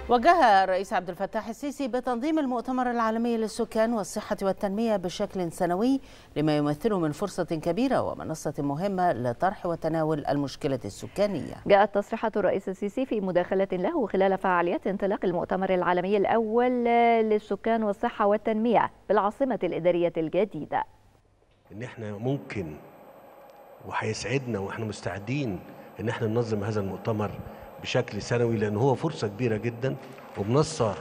وجه الرئيس عبد الفتاح السيسي بتنظيم المؤتمر العالمي للسكان والصحة والتنمية بشكل سنوي لما يمثله من فرصة كبيرة ومنصة مهمة لطرح وتناول المشكلة السكانية جاءت تصريحات الرئيس السيسي في مداخلة له خلال فعاليات انطلاق المؤتمر العالمي الأول للسكان والصحة والتنمية بالعاصمة الإدارية الجديدة ان احنا ممكن وهيسعدنا واحنا مستعدين ان احنا ننظم هذا المؤتمر بشكل سنوي لان هو فرصه كبيره جدا ومنصه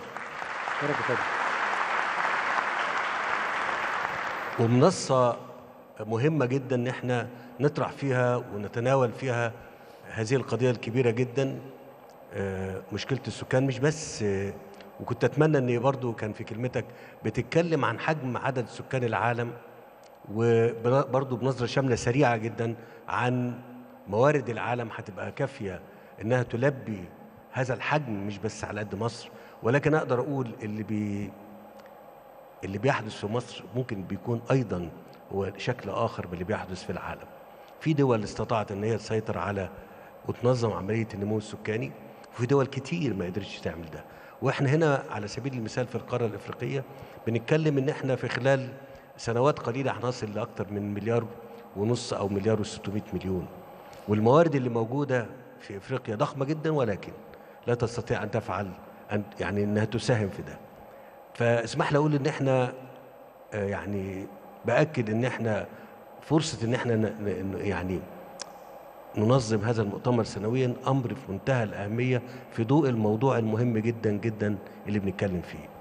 ومنصه مهمه جدا ان احنا نطرح فيها ونتناول فيها هذه القضيه الكبيره جدا آه، مشكله السكان مش بس آه، وكنت اتمنى ان برضو كان في كلمتك بتتكلم عن حجم عدد سكان العالم وبرضو بنظره شامله سريعه جدا عن موارد العالم هتبقى كافيه انها تلبي هذا الحجم مش بس على قد مصر ولكن اقدر اقول اللي بي اللي بيحدث في مصر ممكن بيكون ايضا هو شكل اخر من اللي بيحدث في العالم في دول استطاعت ان هي تسيطر على وتنظم عمليه النمو السكاني وفي دول كتير ما قدرتش تعمل ده واحنا هنا على سبيل المثال في القاره الافريقيه بنتكلم ان احنا في خلال سنوات قليله هنصل لاكثر من مليار ونص او مليار و600 مليون والموارد اللي موجوده في افريقيا ضخمه جدا ولكن لا تستطيع ان تفعل أن يعني انها تساهم في ده فاسمح لي اقول ان احنا آه، يعني باكد ان احنا فرصه ان احنا ن- ن- يعني ننظم هذا المؤتمر سنويا امر في منتهى الاهميه في ضوء الموضوع المهم جدا جدا اللي بنتكلم فيه